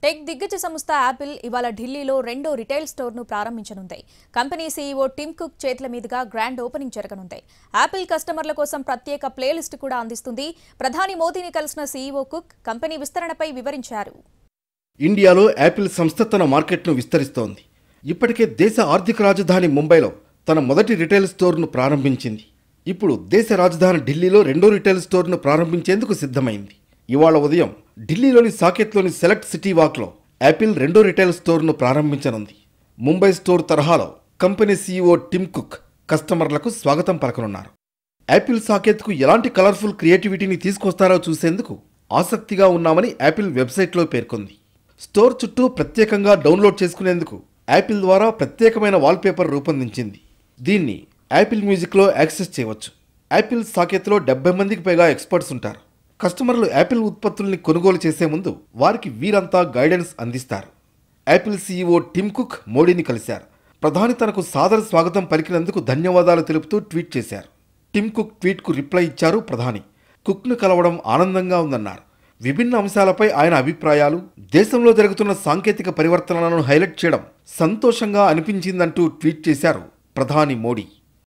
tech దిగ్గజ సంస్థ Apple ఇవాళ ఢిల్లీలో రెండో రిటైల్ స్టోర్ను ప్రారంభించనుంది కంపెనీ సీఈఓ టిమ్ కుక్ చేతుల మీదుగా గ్రాండ్ ఓపెనింగ్ జరగనుంది యాపిల్ కస్టమర్ల కోసం ప్రత్యేక ప్లేలిస్ట్ కూడా అందిస్తుంది ప్రధాని మోదీని కలిసిన సీఈఓ కుక్ కంపెనీ విస్తరణపై వివరించారు ఇండియాలో యాపిల్ సంస్థ తన మార్కెట్ను విస్తరిస్తోంది ఇప్పటికే దేశ ఆర్థిక రాజధాని ముంబైలో తన మొదటి రిటైల్ స్టోర్ను ప్రారంభించింది ఇప్పుడు దేశ రాజధాని ఢిల్లీలో రెండో రిటైల్ స్టోర్ను ప్రారంభించేందుకు సిద్ధమైంది ఇవాళ ఉదయం ఢిల్లీలోని సాకెట్లోని సెలెక్ట్ సిటీ వాక్లో యాపిల్ రెండో రిటైల్ స్టోర్ను ప్రారంభించనుంది ముంబై స్టోర్ తరహాలో కంపెనీ సీఈఓ టిమ్ కుక్ కస్టమర్లకు స్వాగతం పలకనున్నారు యాపిల్ సాకేత్కు ఎలాంటి కలర్ఫుల్ క్రియేటివిటీని తీసుకొస్తారో చూసేందుకు ఆసక్తిగా ఉన్నామని యాపిల్ వెబ్సైట్లో పేర్కొంది స్టోర్ చుట్టూ ప్రత్యేకంగా డౌన్లోడ్ చేసుకునేందుకు యాపిల్ ద్వారా ప్రత్యేకమైన వాల్పేపర్ రూపొందించింది దీన్ని యాపిల్ మ్యూజిక్లో యాక్సెస్ చేయవచ్చు యాపిల్ సాకేత్లో డెబ్బై మందికి పైగా ఎక్స్పర్ట్స్ ఉంటారు కస్టమర్లు యాపిల్ ఉత్పత్తుల్ని కొనుగోలు చేసే ముందు వారికి వీరంతా గైడెన్స్ అందిస్తారు యాపిల్ సీఈఓ టిమ్ కుక్ మోడీని కలిశారు ప్రధాని తనకు సాదర స్వాగతం పలికినందుకు ధన్యవాదాలు తెలుపుతూ ట్వీట్ చేశారు టిమ్ కుక్ ట్వీట్కు రిప్లై ఇచ్చారు ప్రధాని కుక్ను కలవడం ఆనందంగా ఉందన్నారు విభిన్న అంశాలపై ఆయన అభిప్రాయాలు దేశంలో జరుగుతున్న సాంకేతిక పరివర్తనలను హైలైట్ చేయడం సంతోషంగా అనిపించిందంటూ ట్వీట్ చేశారు ప్రధాని మోడీ